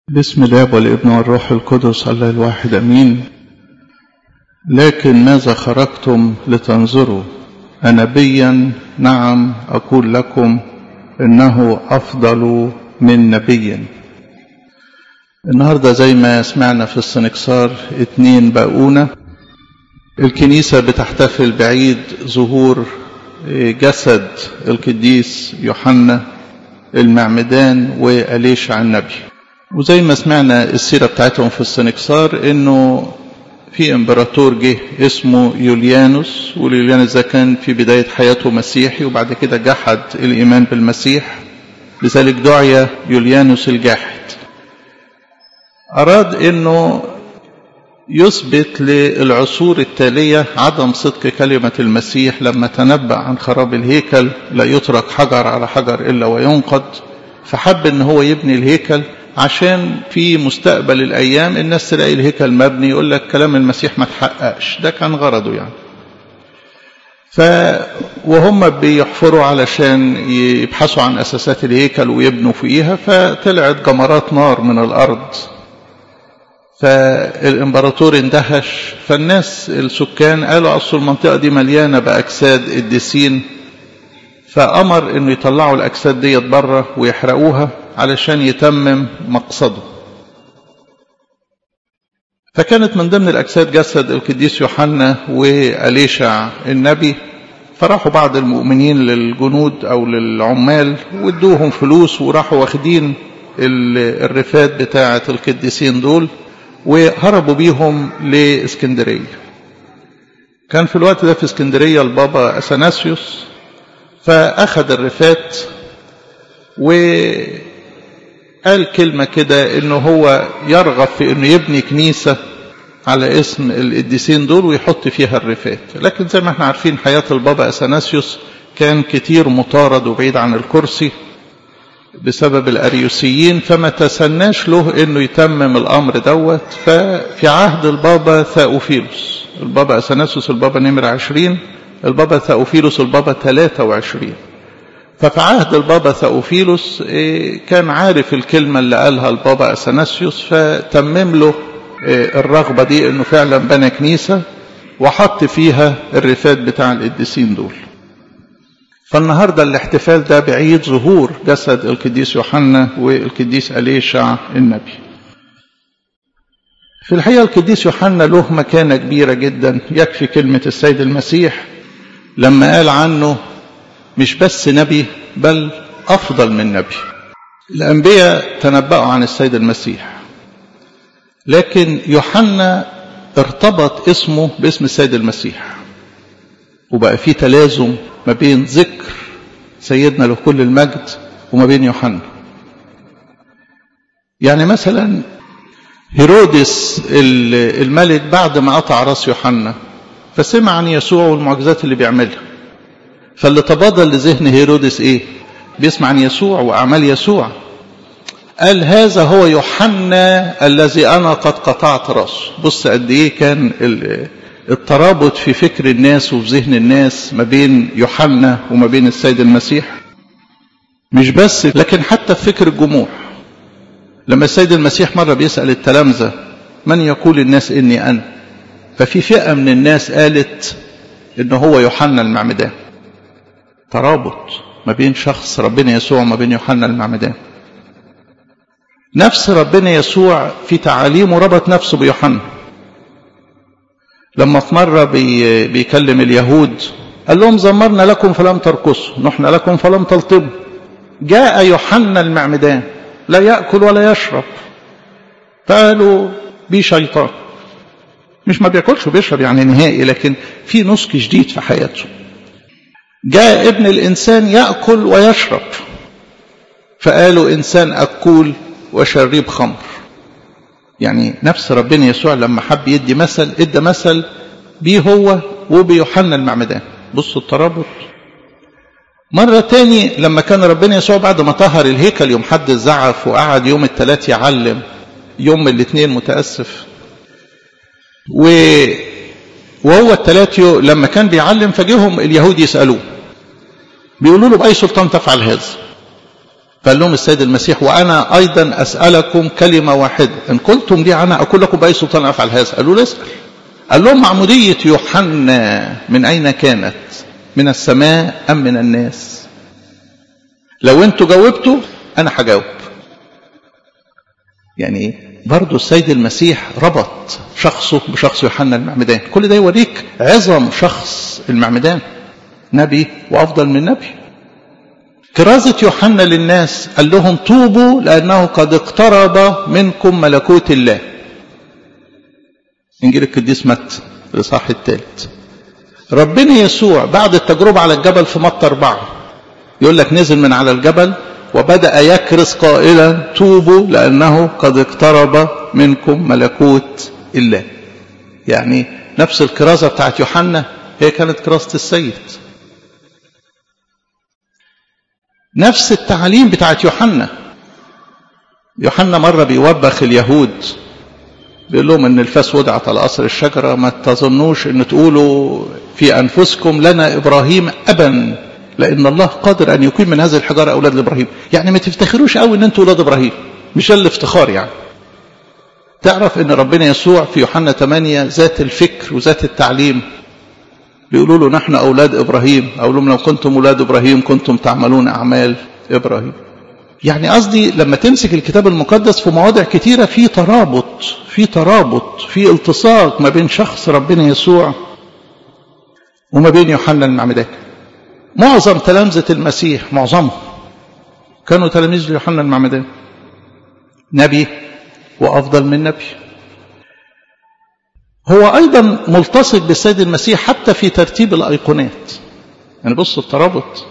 بسم الاب والابن والروح القدس الله الواحد امين لكن ماذا خرجتم لتنظروا انبيا نعم اقول لكم انه افضل من نبي النهارده زي ما سمعنا في السنكسار اتنين باقونه الكنيسه بتحتفل بعيد ظهور جسد القديس يوحنا المعمدان واليشع النبي وزي ما سمعنا السيرة بتاعتهم في السنكسار انه في امبراطور جه اسمه يوليانوس واليوليانوس ده كان في بداية حياته مسيحي وبعد كده جحد الإيمان بالمسيح لذلك دعي يوليانوس الجاحد أراد انه يثبت للعصور التالية عدم صدق كلمة المسيح لما تنبأ عن خراب الهيكل لا يترك حجر على حجر إلا وينقض فحب ان هو يبني الهيكل عشان في مستقبل الأيام الناس تلاقي الهيكل مبني يقول لك كلام المسيح ما تحققش ده كان غرضه يعني ف وهم بيحفروا علشان يبحثوا عن أساسات الهيكل ويبنوا فيها فطلعت جمرات نار من الأرض فالإمبراطور اندهش فالناس السكان قالوا أصل المنطقة دي مليانة بأجساد الدسين فأمر إنه يطلعوا الأجساد ديت بره ويحرقوها علشان يتمم مقصده فكانت من ضمن الأجساد جسد القديس يوحنا وأليشع النبي فراحوا بعض المؤمنين للجنود أو للعمال وادوهم فلوس وراحوا واخدين الرفات بتاعة القديسين دول وهربوا بيهم لإسكندرية كان في الوقت ده في اسكندرية البابا أثناسيوس فأخذ الرفات وقال كلمة كده إنه هو يرغب في إنه يبني كنيسة على اسم القديسين دول ويحط فيها الرفات لكن زي ما احنا عارفين حياة البابا أثناسيوس كان كتير مطارد وبعيد عن الكرسي بسبب الأريوسيين فما تسناش له إنه يتمم الأمر دوت ففي عهد البابا ثاوفيلوس البابا أثناسيوس البابا نمرة عشرين البابا ثاوفيلوس البابا 23 ففي عهد البابا ثاوفيلوس كان عارف الكلمة اللي قالها البابا أثناسيوس فتمم له الرغبة دي انه فعلا بنى كنيسة وحط فيها الرفات بتاع القديسين دول فالنهاردة الاحتفال ده بعيد ظهور جسد القديس يوحنا والقديس أليشع النبي في الحقيقة القديس يوحنا له مكانة كبيرة جدا يكفي كلمة السيد المسيح لما قال عنه مش بس نبي بل أفضل من نبي الأنبياء تنبأوا عن السيد المسيح لكن يوحنا ارتبط اسمه باسم السيد المسيح وبقى في تلازم ما بين ذكر سيدنا له كل المجد وما بين يوحنا يعني مثلا هيرودس الملك بعد ما قطع راس يوحنا فسمع عن يسوع والمعجزات اللي بيعملها فاللي تبادل لذهن هيرودس ايه بيسمع عن يسوع واعمال يسوع قال هذا هو يوحنا الذي انا قد قطعت راسه بص قد ايه كان الترابط في فكر الناس وفي ذهن الناس ما بين يوحنا وما بين السيد المسيح مش بس لكن حتى في فكر الجموع لما السيد المسيح مرة بيسأل التلامذة من يقول الناس إني أنا ففي فئة من الناس قالت إن هو يوحنا المعمدان ترابط ما بين شخص ربنا يسوع وما بين يوحنا المعمدان نفس ربنا يسوع في تعاليمه ربط نفسه بيوحنا لما في مرة بي بيكلم اليهود قال لهم زمرنا لكم فلم ترقصوا نحن لكم فلم تلطموا جاء يوحنا المعمدان لا يأكل ولا يشرب فقالوا بيه شيطان مش ما بياكلش وبيشرب يعني نهائي لكن في نسك جديد في حياته جاء ابن الإنسان يأكل ويشرب فقالوا إنسان أكول وشريب خمر يعني نفس ربنا يسوع لما حب يدي مثل ادى مثل بيه هو وبيوحنا المعمدان بصوا الترابط مرة تاني لما كان ربنا يسوع بعد ما طهر الهيكل يوم حد الزعف وقعد يوم الثلاث يعلم يوم الاثنين متأسف و وهو الثلاث لما كان بيعلم فجيهم اليهود يسألوه بيقولوا له بأي سلطان تفعل هذا فقال لهم السيد المسيح وأنا أيضا أسألكم كلمة واحدة إن قلتم لي أنا أقول لكم بأي سلطان أفعل هذا قالوا له اسأل قال لهم معمودية يوحنا من أين كانت من السماء أم من الناس لو انتوا جاوبتوا أنا هجاوب يعني برضو السيد المسيح ربط شخصه بشخص يوحنا المعمدان كل ده يوريك عظم شخص المعمدان نبي وأفضل من نبي كرازة يوحنا للناس قال لهم توبوا لأنه قد اقترب منكم ملكوت الله إنجيل القديس متى الإصحاح الثالث ربنا يسوع بعد التجربة على الجبل في متى أربعة يقول لك نزل من على الجبل وبدأ يكرس قائلا توبوا لأنه قد اقترب منكم ملكوت الله يعني نفس الكرازة بتاعت يوحنا هي كانت كرازة السيد نفس التعليم بتاعت يوحنا يوحنا مرة بيوبخ اليهود بيقول لهم ان الفاس وضعت على قصر الشجرة ما تظنوش ان تقولوا في انفسكم لنا ابراهيم ابا لان الله قادر ان يقيم من هذه الحجارة اولاد لابراهيم يعني ما تفتخروش قوي ان انتوا اولاد ابراهيم مش الافتخار يعني تعرف ان ربنا يسوع في يوحنا 8 ذات الفكر وذات التعليم بيقولوا له نحن أولاد إبراهيم أقول لهم لو كنتم أولاد إبراهيم كنتم تعملون أعمال إبراهيم يعني قصدي لما تمسك الكتاب المقدس في مواضع كتيرة في ترابط في ترابط في التصاق ما بين شخص ربنا يسوع وما بين يوحنا المعمدان معظم تلامذة المسيح معظمهم كانوا تلاميذ ليوحنا المعمدان نبي وأفضل من نبي هو أيضا ملتصق بالسيد المسيح حتى في ترتيب الأيقونات يعني بص الترابط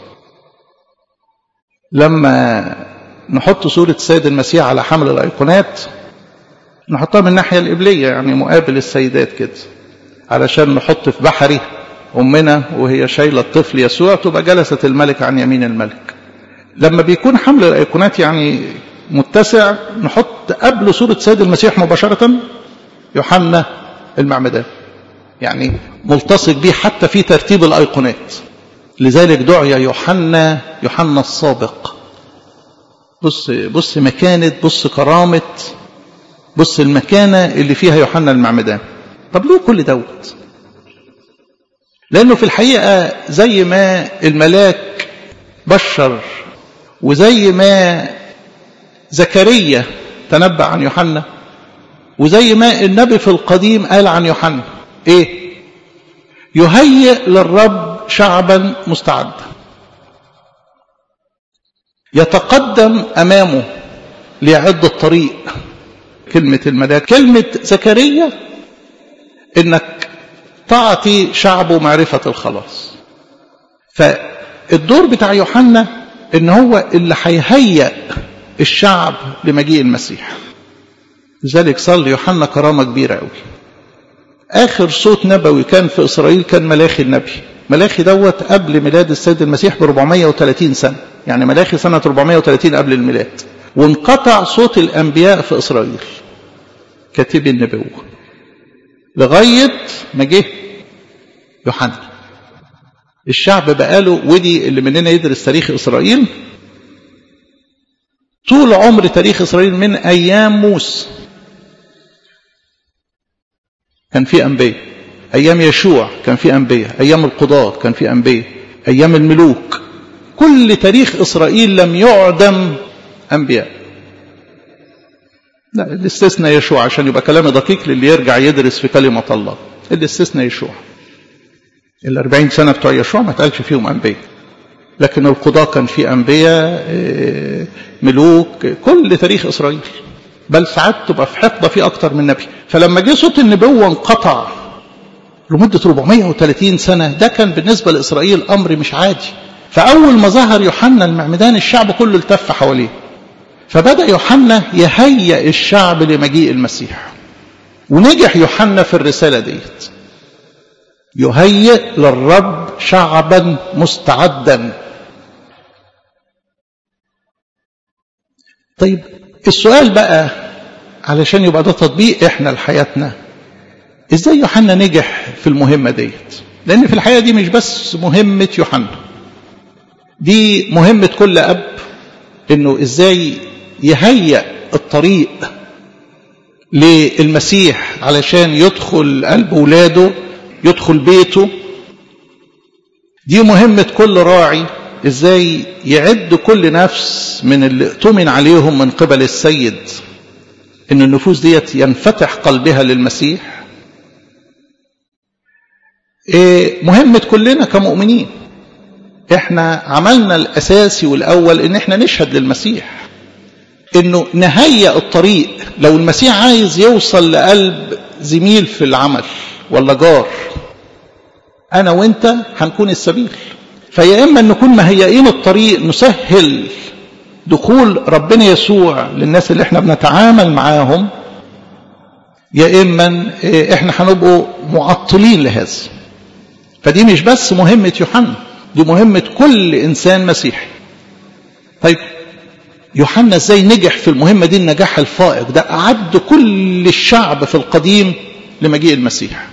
لما نحط صورة السيد المسيح على حمل الأيقونات نحطها من الناحية القبلية يعني مقابل السيدات كده علشان نحط في بحري أمنا وهي شايلة الطفل يسوع تبقى جلست الملك عن يمين الملك لما بيكون حمل الأيقونات يعني متسع نحط قبل صورة السيد المسيح مباشرة يوحنا المعمدان يعني ملتصق به حتى في ترتيب الأيقونات لذلك دعي يوحنا يوحنا السابق بص بص مكانة بص كرامة بص المكانة اللي فيها يوحنا المعمدان طب ليه كل دوت لأنه في الحقيقة زي ما الملاك بشر وزي ما زكريا تنبأ عن يوحنا وزي ما النبي في القديم قال عن يوحنا ايه يهيئ للرب شعبا مستعدا يتقدم امامه ليعد الطريق كلمة الملاك كلمة زكريا انك تعطي شعبه معرفة الخلاص فالدور بتاع يوحنا ان هو اللي هيهيئ الشعب لمجيء المسيح لذلك صلى يوحنا كرامة كبيرة قوي آخر صوت نبوي كان في إسرائيل كان ملاخي النبي ملاخي دوت قبل ميلاد السيد المسيح ب 430 سنة يعني ملاخي سنة 430 قبل الميلاد وانقطع صوت الأنبياء في إسرائيل كاتب النبوة لغاية ما جه يوحنا الشعب بقاله ودي اللي مننا يدرس تاريخ إسرائيل طول عمر تاريخ إسرائيل من أيام موسى كان في أنبياء أيام يشوع كان في أنبياء أيام القضاة كان في أنبياء أيام الملوك كل تاريخ إسرائيل لم يعدم أنبياء لا الاستثناء يشوع عشان يبقى كلام دقيق للي يرجع يدرس في كلمة الله الاستثناء يشوع الأربعين سنة بتوع يشوع ما تقالش فيهم أنبياء لكن القضاة كان في أنبياء ملوك كل تاريخ إسرائيل بل ساعات تبقى في حقبة في أكتر من نبي فلما جه صوت النبوة انقطع لمدة 430 سنة ده كان بالنسبة لإسرائيل أمر مش عادي فأول ما ظهر يوحنا المعمدان الشعب كله التف حواليه فبدأ يوحنا يهيئ الشعب لمجيء المسيح ونجح يوحنا في الرسالة ديت يهيئ للرب شعبا مستعدا طيب السؤال بقى علشان يبقى ده تطبيق احنا لحياتنا ازاي يوحنا نجح في المهمة ديت لان في الحقيقة دي مش بس مهمة يوحنا دي مهمة كل اب انه ازاي يهيأ الطريق للمسيح علشان يدخل قلب ولاده يدخل بيته دي مهمة كل راعي ازاي يعد كل نفس من اللي اؤتمن عليهم من قبل السيد ان النفوس ديت ينفتح قلبها للمسيح إيه مهمة كلنا كمؤمنين احنا عملنا الاساسي والاول ان احنا نشهد للمسيح انه نهيئ الطريق لو المسيح عايز يوصل لقلب زميل في العمل ولا جار انا وانت هنكون السبيل فيا اما ان نكون مهيئين الطريق نسهل دخول ربنا يسوع للناس اللي احنا بنتعامل معاهم يا اما احنا هنبقوا معطلين لهذا فدي مش بس مهمة يوحنا دي مهمة كل انسان مسيحي طيب يوحنا ازاي نجح في المهمة دي النجاح الفائق ده أعد كل الشعب في القديم لمجيء المسيح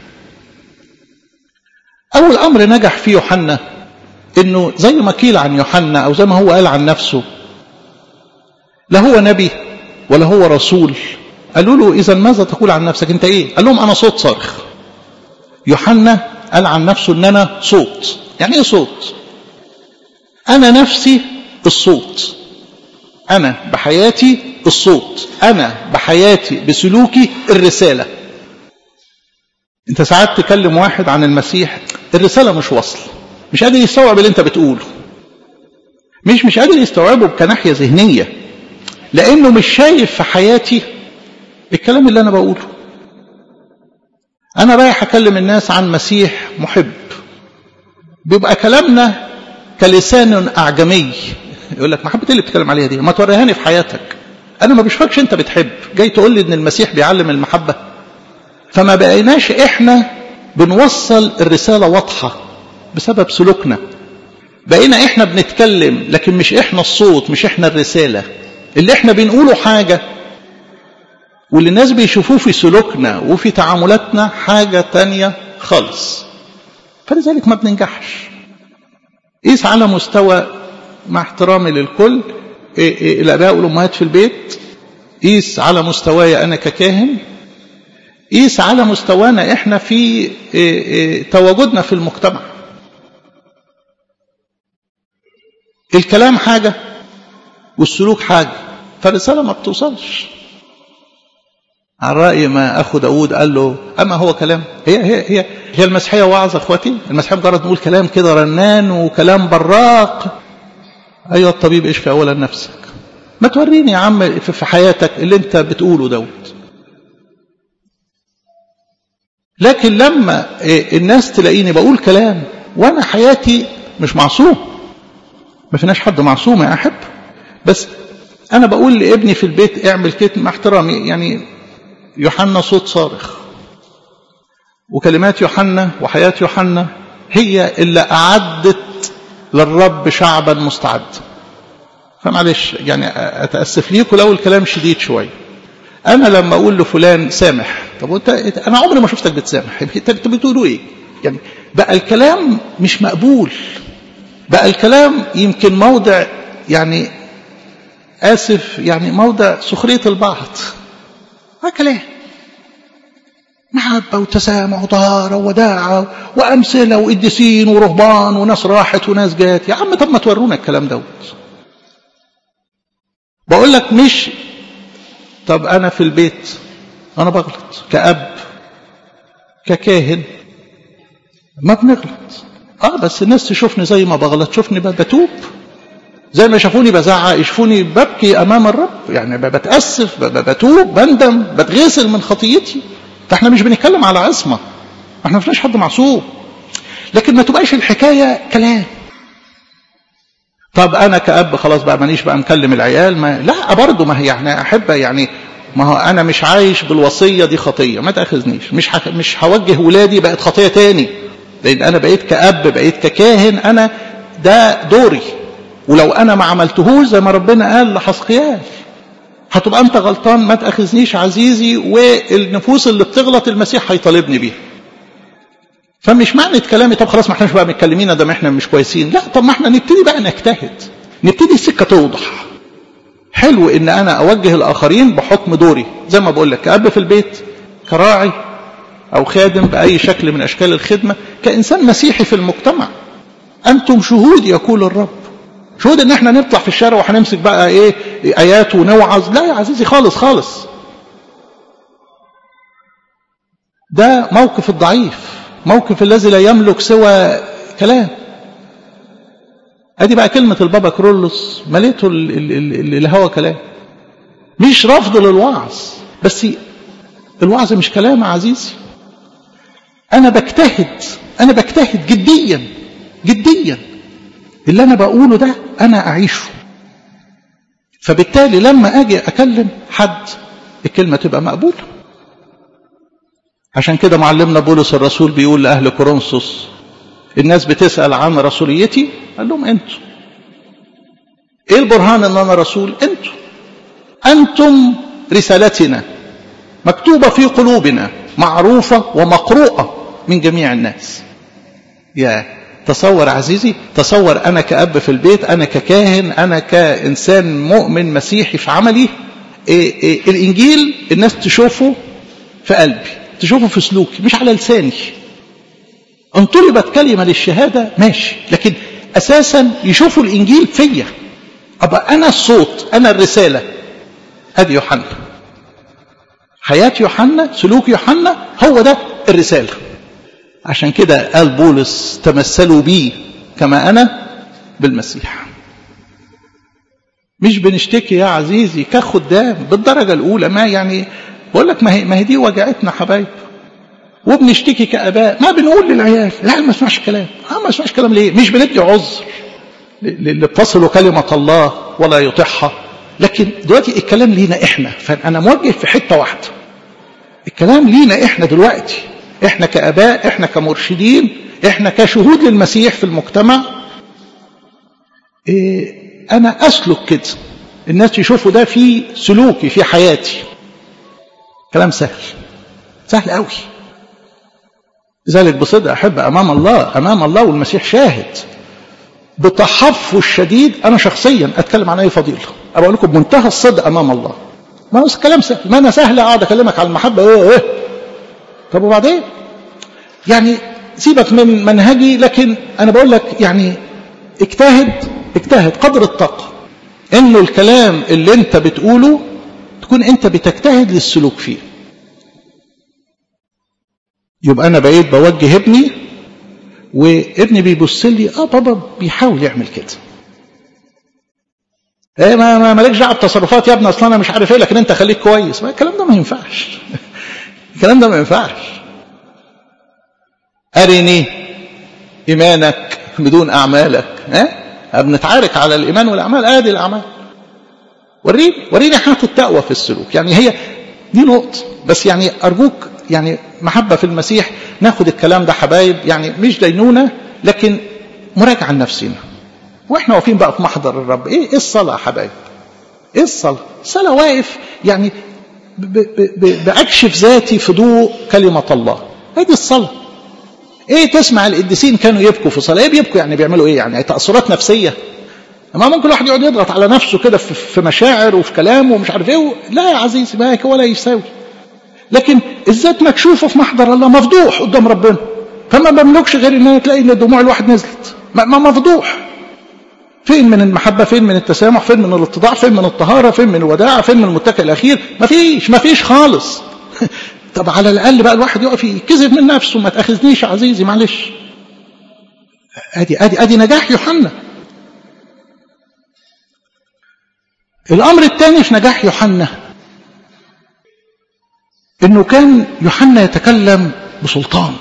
أول أمر نجح فيه يوحنا إنه زي ما قيل عن يوحنا أو زي ما هو قال عن نفسه لا هو نبي ولا هو رسول قالوا له إذا ماذا تقول عن نفسك أنت إيه قال لهم أنا صوت صارخ يوحنا قال عن نفسه أن أنا صوت يعني إيه صوت أنا نفسي الصوت أنا بحياتي الصوت أنا بحياتي بسلوكي الرسالة أنت ساعات تكلم واحد عن المسيح الرسالة مش وصل مش قادر يستوعب اللي أنت بتقوله مش مش قادر يستوعبه كناحية ذهنية لأنه مش شايف في حياتي الكلام اللي أنا بقوله أنا رايح أكلم الناس عن مسيح محب بيبقى كلامنا كلسان أعجمي يقول لك محبة اللي بتتكلم عليها دي ما توريهاني في حياتك أنا ما بشوفكش أنت بتحب جاي تقول لي إن المسيح بيعلم المحبة فما بقيناش إحنا بنوصل الرسالة واضحة بسبب سلوكنا بقينا إحنا بنتكلم لكن مش إحنا الصوت مش إحنا الرسالة اللي إحنا بنقوله حاجة واللي الناس بيشوفوه في سلوكنا وفي تعاملاتنا حاجة تانية خالص فلذلك ما بننجحش قيس على مستوى مع احترامي للكل إيه إيه الاباء والامهات في البيت قيس على مستواي انا ككاهن قيس على مستوانا احنا في إيه تواجدنا في المجتمع الكلام حاجه والسلوك حاجه فالرساله ما بتوصلش على رأي ما أخو داود قال له أما هو كلام هي هي هي هي المسيحية وعظ أخواتي المسيحية مجرد نقول كلام كده رنان وكلام براق أيها الطبيب اشفي أولا نفسك ما توريني يا عم في حياتك اللي أنت بتقوله دوت لكن لما الناس تلاقيني بقول كلام وأنا حياتي مش معصوم ما فيناش حد معصوم يا أحب بس أنا بقول لابني في البيت اعمل كده مع احترامي يعني يوحنا صوت صارخ وكلمات يوحنا وحياة يوحنا هي اللي أعدت للرب شعبا مستعد فمعلش يعني أتأسف ليكم لو الكلام شديد شوية أنا لما أقول لفلان سامح طب وانت أنا عمري ما شفتك بتسامح أنت بتقولوا إيه يعني بقى الكلام مش مقبول بقى الكلام يمكن موضع يعني آسف يعني موضع سخرية البعض ما كلام محبة وتسامح وطهارة وداعة وأمثلة وقديسين ورهبان وناس راحت وناس جات يا عم طب ما تورونا الكلام دوت بقول لك مش طب أنا في البيت أنا بغلط كأب ككاهن ما بنغلط اه بس الناس تشوفني زي ما بغلط تشوفني بتوب زي ما شافوني بزعق يشوفوني ببكي امام الرب يعني بتاسف بتوب بندم بتغسل من خطيتي فاحنا مش بنتكلم على عصمه احنا ما فيناش حد معصوم لكن ما تبقاش الحكايه كلام طب انا كاب خلاص بقى مانيش بقى مكلم العيال ما لا برضه ما هي يعني احب يعني ما هو انا مش عايش بالوصيه دي خطيه ما تاخذنيش مش ح... مش هوجه ولادي بقت خطيه تاني لان انا بقيت كاب بقيت ككاهن انا ده دوري ولو انا ما عملتهوش زي ما ربنا قال لحسقيال هتبقى انت غلطان ما تاخذنيش عزيزي والنفوس اللي بتغلط المسيح هيطالبني بيها فمش معنى كلامي طب خلاص ما احناش بقى متكلمين ده ما احنا مش كويسين لا طب ما احنا نبتدي بقى نجتهد نبتدي السكه توضح حلو ان انا اوجه الاخرين بحكم دوري زي ما بقول لك كأب في البيت كراعي او خادم باي شكل من اشكال الخدمة كانسان مسيحي في المجتمع انتم شهود يقول الرب شهود ان احنا نطلع في الشارع وهنمسك بقى ايه ايات ونوعظ لا يا عزيزي خالص خالص ده موقف الضعيف موقف الذي لا يملك سوى كلام ادي بقى كلمة البابا كرولوس مليته الهوى كلام مش رفض للوعظ بس الوعظ مش كلام يا عزيزي انا بجتهد انا بجتهد جديا جديا اللي انا بقوله ده انا اعيشه فبالتالي لما اجي اكلم حد الكلمة تبقى مقبولة عشان كده معلمنا بولس الرسول بيقول لأهل كورنثوس الناس بتسأل عن رسوليتي قال لهم انتوا ايه البرهان ان انا رسول انتوا انتم رسالتنا مكتوبة في قلوبنا معروفة ومقروءة من جميع الناس يا تصور عزيزي تصور انا كأب في البيت انا ككاهن انا كإنسان مؤمن مسيحي في عملي إيه إيه الانجيل الناس تشوفه في قلبي تشوفه في سلوكي مش على لساني ان طلبت كلمة للشهادة ماشي لكن أساسا يشوفوا الإنجيل فيا أبقى أنا الصوت أنا الرسالة أدي يوحنا حياة يوحنا سلوك يوحنا هو ده الرسالة عشان كده قال بولس تمثلوا بي كما أنا بالمسيح مش بنشتكي يا عزيزي كخدام بالدرجة الأولى ما يعني بقول لك ما هي, ما هي دي وجعتنا حبايب وبنشتكي كاباء ما بنقول للعيال لا ما اسمعش كلام اه ما اسمعش كلام ليه مش بندي عذر اللي بتصلوا كلمه الله ولا يطيعها لكن دلوقتي الكلام لينا احنا فانا موجه في حته واحده الكلام لينا احنا دلوقتي احنا كاباء احنا كمرشدين احنا كشهود للمسيح في المجتمع إيه انا اسلك كده الناس يشوفوا ده في سلوكي في حياتي كلام سهل سهل قوي لذلك بصدق أحب أمام الله أمام الله والمسيح شاهد بتحفظ شديد أنا شخصيا أتكلم عن أي فضيلة أقول لكم بمنتهى الصدق أمام الله ما هو كلام سهل ما أنا سهل أقعد أكلمك على المحبة إيه إيه طب وبعدين يعني سيبك من منهجي لكن أنا بقول لك يعني اجتهد اجتهد قدر الطاقة إنه الكلام اللي أنت بتقوله تكون أنت بتجتهد للسلوك فيه يبقى انا بقيت بوجه ابني وابني بيبص لي اه بابا بيحاول يعمل كده ايه ما ما مالكش دعوه بتصرفات يا ابني اصل انا مش عارف ايه لكن انت خليك كويس ما الكلام ده ما ينفعش الكلام ده ما ينفعش ارني ايمانك بدون اعمالك ها أه؟ بنتعارك على الايمان والاعمال ادي الاعمال وريني وريني حياه التقوى في السلوك يعني هي دي نقطه بس يعني ارجوك يعني محبة في المسيح ناخد الكلام ده حبايب يعني مش دينونة لكن مراجعة لنفسنا واحنا واقفين بقى في محضر الرب ايه ايه الصلاة حبايب ايه الصلاة الصلاة واقف يعني ب ب ب بأكشف ذاتي في ضوء كلمة الله هذه الصلاة ايه تسمع القديسين كانوا يبكوا في صلاة ايه بيبكوا يعني بيعملوا ايه يعني تأثرات نفسية اما ممكن الواحد يقعد يضغط على نفسه كده في مشاعر وفي كلامه ومش عارف ايه لا يا عزيزي ما هيك ولا يساوي لكن الذات مكشوفه في محضر الله مفضوح قدام ربنا فما بملكش غير ان تلاقي ان دموع الواحد نزلت ما مفضوح فين من المحبة فين من التسامح فين من الاتضاع فين من الطهارة فين من الوداعة فين من المتكئ الأخير مفيش مفيش خالص طب على الأقل بقى الواحد يقف يكذب من نفسه ما تأخذنيش عزيزي معلش ادي ادي ادي نجاح يوحنا الامر الثاني في نجاح يوحنا انه كان يوحنا يتكلم بسلطان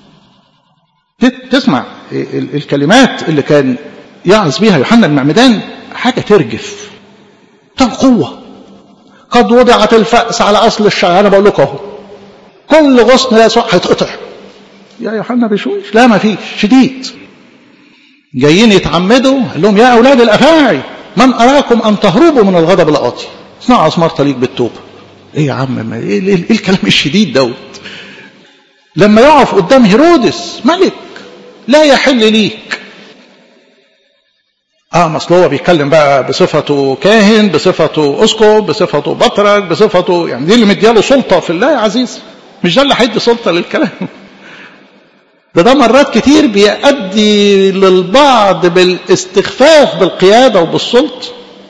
تسمع الكلمات اللي كان يعظ بها يوحنا المعمدان حاجة ترجف طب قوة قد وضعت الفأس على أصل الشعر أنا بقول لكم أهو كل غصن لا يسوع هيتقطع يا يوحنا بشويش لا ما فيش شديد جايين يتعمدوا قال لهم يا أولاد الأفاعي من أراكم أن تهربوا من الغضب القاضي اصنعوا أسمار تليق بالتوبة ايه يا عم ما ايه, إيه, إيه الكلام الشديد دوت لما يقف قدام هيرودس ملك لا يحل ليك اه ما اصل هو بيتكلم بقى بصفته كاهن بصفته اسقف بصفته بطرك بصفته يعني دي اللي مدياله سلطه في الله يا عزيز مش ده اللي هيدي سلطه للكلام ده ده مرات كتير بيؤدي للبعض بالاستخفاف بالقياده وبالسلطه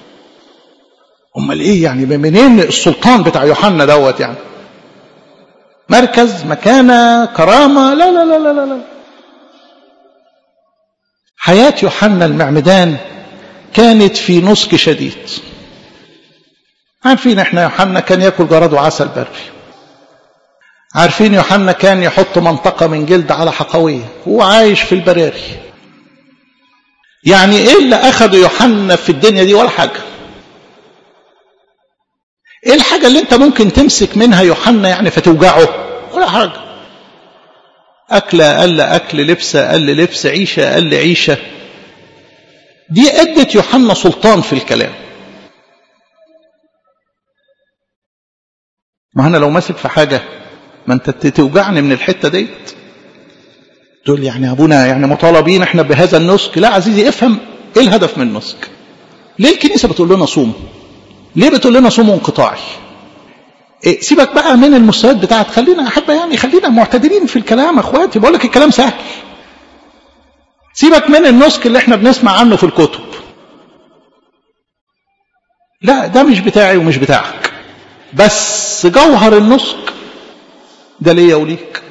امال ايه يعني منين السلطان بتاع يوحنا دوت يعني مركز مكانه كرامه لا لا لا لا لا, لا. حياة يوحنا المعمدان كانت في نسك شديد عارفين احنا يوحنا كان ياكل جراد وعسل بري عارفين يوحنا كان يحط منطقة من جلد على حقوية هو عايش في البراري يعني ايه اللي اخده يوحنا في الدنيا دي ولا حاجة ايه الحاجة اللي انت ممكن تمسك منها يوحنا يعني فتوجعه ولا حاجة أكل أقل أكل لبس أقل لبس عيشة أقل عيشة دي أدت يوحنا سلطان في الكلام ما أنا لو ماسك في حاجة ما أنت توجعني من الحتة ديت تقول يعني أبونا يعني مطالبين احنا بهذا النسك لا عزيزي افهم ايه الهدف من النسك ليه الكنيسة بتقول لنا صوم ليه بتقول لنا صوم انقطاعي إيه سيبك بقى من المستويات بتاعت خلينا احب يعني خلينا معتدلين في الكلام اخواتي بقول لك الكلام سهل سيبك من النسك اللي احنا بنسمع عنه في الكتب لا ده مش بتاعي ومش بتاعك بس جوهر النسك ده ليا وليك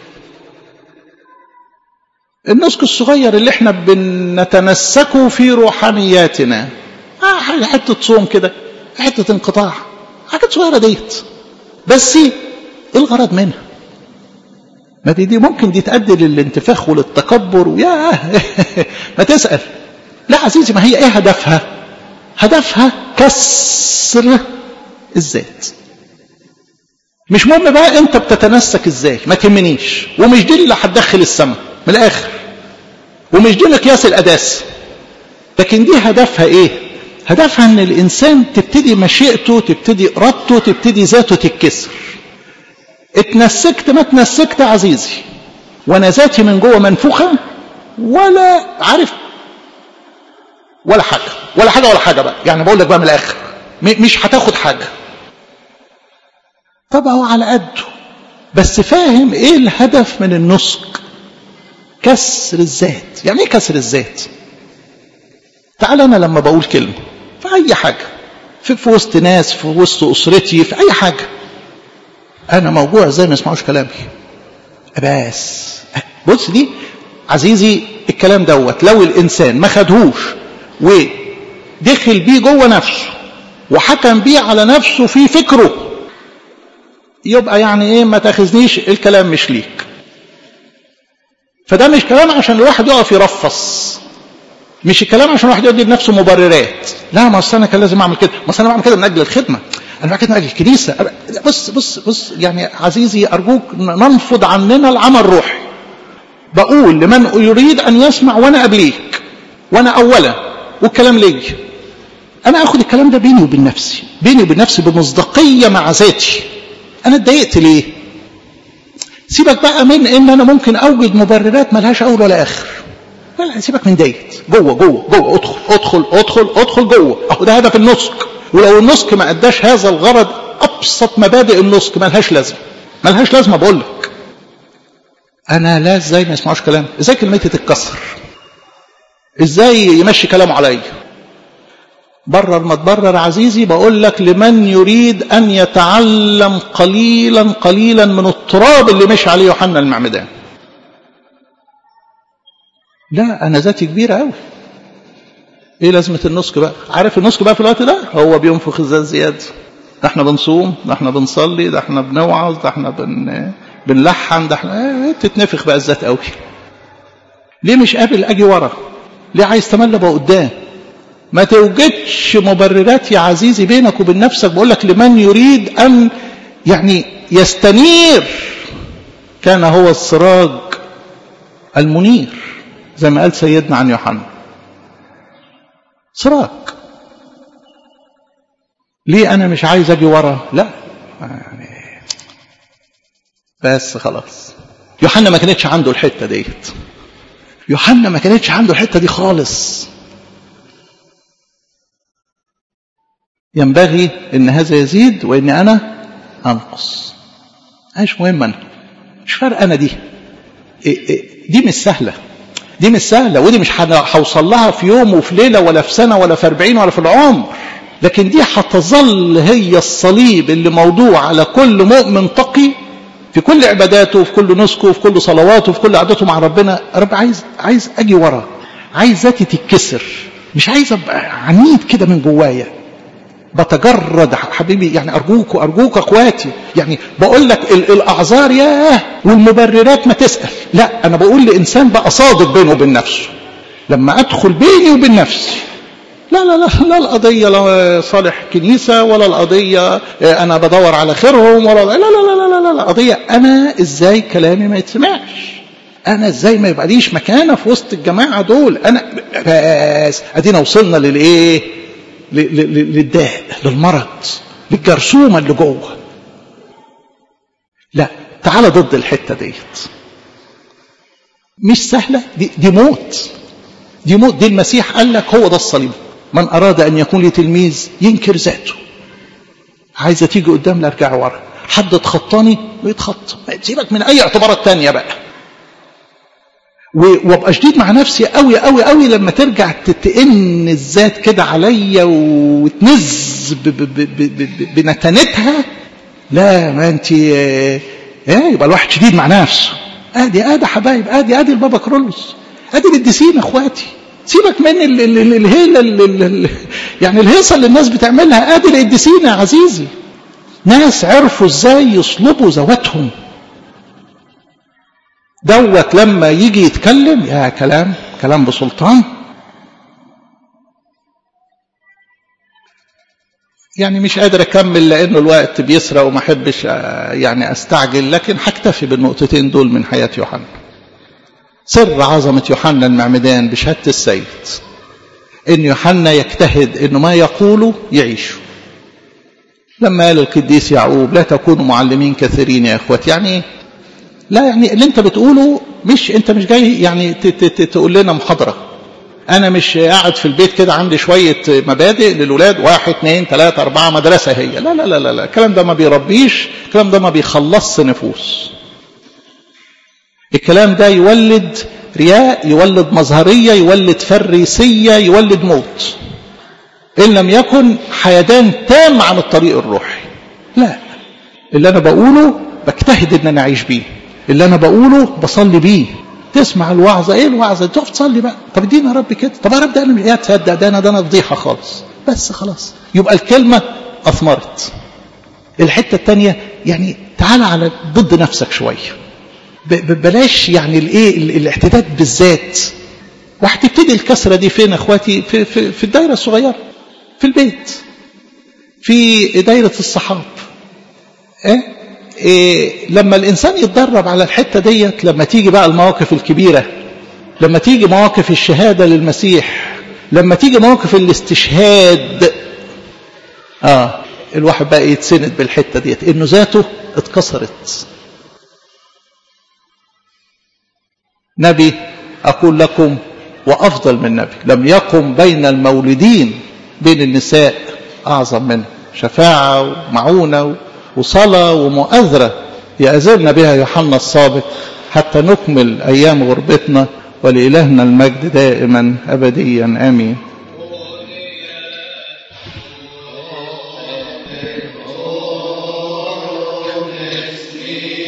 النسك الصغير اللي احنا بنتنسكه في روحانياتنا آه حته صوم كده حته انقطاع حاجات صغيره ديت بس ايه الغرض منها ما دي, دي ممكن دي تؤدي للانتفاخ وللتكبر وياه ما تسأل لا عزيزي ما هي ايه هدفها هدفها كسر الذات مش مهم بقى انت بتتنسك ازاي ما تهمنيش ومش دي اللي هتدخل السماء من الاخر ومش دي مقياس القداسه لكن دي هدفها ايه هدفها ان الانسان تبتدي مشيئته تبتدي ارادته تبتدي ذاته تتكسر اتنسكت ما اتنسكت عزيزي وانا ذاتي من جوه منفوخه ولا عارف ولا حاجه ولا حاجه ولا حاجه بقى يعني بقول لك بقى من الاخر مش هتاخد حاجه طب هو على قده بس فاهم ايه الهدف من النسك كسر الذات يعني ايه كسر الذات تعال انا لما بقول كلمه في اي حاجه في, في وسط ناس في وسط اسرتي في اي حاجه انا موجوع ازاي ما يسمعوش كلامي بس بص دي عزيزي الكلام دوت لو الانسان ما خدهوش ودخل بيه جوه نفسه وحكم بيه على نفسه في فكره يبقى يعني ايه ما تاخذنيش الكلام مش ليك فده مش كلام عشان الواحد يقف يرفص مش الكلام عشان الواحد يدي لنفسه مبررات لا ما اصل انا كان لازم اعمل كده ما اصل انا بعمل كده من اجل الخدمه انا بعمل كده من اجل الكنيسه بص بص بص يعني عزيزي ارجوك ننفض عننا العمل الروحي بقول لمن يريد ان يسمع وانا قبليك وانا اولا والكلام لي انا اخد الكلام ده بيني وبين نفسي بيني وبين نفسي بمصداقيه مع ذاتي انا اتضايقت ليه سيبك بقى من ان انا ممكن اوجد مبررات ملهاش اول ولا اخر لا سيبك من ديت جوه جوه جوه ادخل ادخل ادخل ادخل جوه اهو ده هدف النسك ولو النسك ما اداش هذا الغرض ابسط مبادئ النسك ملهاش لازمه ملهاش لازمه بقول لك انا لا ازاي ما يسمعوش كلام ازاي كلمتي تتكسر ازاي يمشي كلامه عليا برر ما تبرر عزيزي بقول لك لمن يريد ان يتعلم قليلا قليلا من التراب اللي مشي عليه يوحنا المعمدان لا انا ذاتي كبيره قوي ايه لازمه النسك بقى عارف النسك بقى في الوقت ده هو بينفخ الذات زياده ده احنا بنصوم ده احنا بنصلي ده احنا بنوعظ ده احنا بن بنلحن ده احنا ايه تتنفخ بقى الذات قوي ليه مش قابل اجي ورا ليه عايز تملى بقى قدام ما توجدش مبررات يا عزيزي بينك وبين نفسك بقول لك لمن يريد ان يعني يستنير كان هو السراج المنير زي ما قال سيدنا عن يوحنا سراج ليه انا مش عايز اجي ورا لا يعني بس خلاص يوحنا ما كانتش عنده الحته ديت يوحنا ما كانتش عنده الحته دي خالص ينبغي ان هذا يزيد وان انا انقص مش مهم انا مش فارق انا دي دي مش سهله دي مش سهله ودي مش هوصل لها في يوم وفي ليله ولا في سنه ولا في 40 ولا في العمر لكن دي هتظل هي الصليب اللي موضوع على كل مؤمن تقي في كل عباداته وفي كل نسكه وفي كل صلواته وفي كل قعدته مع ربنا رب عايز عايز اجي ورا عايز ذاتي تتكسر مش عايز ابقى عنيد كده من جوايا بتجرد حبيبي يعني ارجوك ارجوك اخواتي يعني بقول لك الاعذار ياه والمبررات ما تسال لا انا بقول لانسان بقى صادق بينه وبين نفسه لما ادخل بيني وبين نفسي لا لا لا لا القضية لا صالح كنيسة ولا القضية أنا بدور على خيرهم ولا لا لا لا لا لا, لا. القضية أنا إزاي كلامي ما يتسمعش أنا إزاي ما يبقى ليش مكانة في وسط الجماعة دول أنا بس أدينا وصلنا للإيه للداء للمرض للجرثومة اللي جوه لا تعال ضد الحتة ديت مش سهلة دي, دي موت دي موت دي المسيح قال لك هو ده الصليب من أراد أن يكون لي تلميذ ينكر ذاته عايزة تيجي قدام لا ارجع ورا حد اتخطاني ويتخطى سيبك من أي اعتبارات تانية بقى وابقى شديد مع نفسي قوي قوي قوي لما ترجع تئن الذات كده عليا وتنز بنتنتها لا ما انت ايه يبقى الواحد شديد مع نفسه ادي ادي حبايب ادي ادي البابا كرولوس ادي القديسين اخواتي سيبك من ال ال ال الهيلة ال ال يعني الهيصة اللي الناس بتعملها ادي القديسين يا عزيزي ناس عرفوا ازاي يصلبوا ذواتهم دوت لما يجي يتكلم يا كلام كلام بسلطان يعني مش قادر اكمل لانه الوقت بيسرق وما احبش يعني استعجل لكن هكتفي بالنقطتين دول من حياه يوحنا سر عظمه يوحنا المعمدان بشهاده السيد ان يوحنا يجتهد انه ما يقوله يعيشه لما قال القديس يعقوب لا تكونوا معلمين كثيرين يا اخوتي يعني ايه لا يعني اللي انت بتقوله مش انت مش جاي يعني تقول لنا محاضره انا مش قاعد في البيت كده عندي شويه مبادئ للولاد واحد اثنين ثلاثه اربعه مدرسه هي لا لا لا لا, لا. الكلام ده ما بيربيش الكلام ده ما بيخلصش نفوس الكلام ده يولد رياء يولد مظهريه يولد فريسيه يولد موت ان لم يكن حيدان تام عن الطريق الروحي لا اللي انا بقوله بجتهد ان انا اعيش بيه اللي انا بقوله بصلي بيه تسمع الوعظه ايه الوعظه تقف تصلي بقى طب ادينا يا رب كده طب يا رب ده انا مش تصدق ده انا ده انا فضيحه خالص بس خلاص يبقى الكلمه اثمرت الحته الثانيه يعني تعالى على ضد نفسك شويه بلاش يعني الايه الاعتداد بالذات وهتبتدي الكسره دي فين اخواتي في, في, في الدايره الصغيره في البيت في دايره الصحاب ايه إيه لما الإنسان يتدرب على الحتة ديت لما تيجي بقى المواقف الكبيرة لما تيجي مواقف الشهادة للمسيح لما تيجي مواقف الاستشهاد آه الواحد بقى يتسند بالحتة ديت إنه ذاته اتكسرت نبي أقول لكم وأفضل من نبي لم يقم بين المولودين بين النساء أعظم منه شفاعة ومعونة وصلاة ومؤازرة يأذرنا بها يوحنا السابق حتى نكمل أيام غربتنا ولإلهنا المجد دائما أبديا آمين Oh,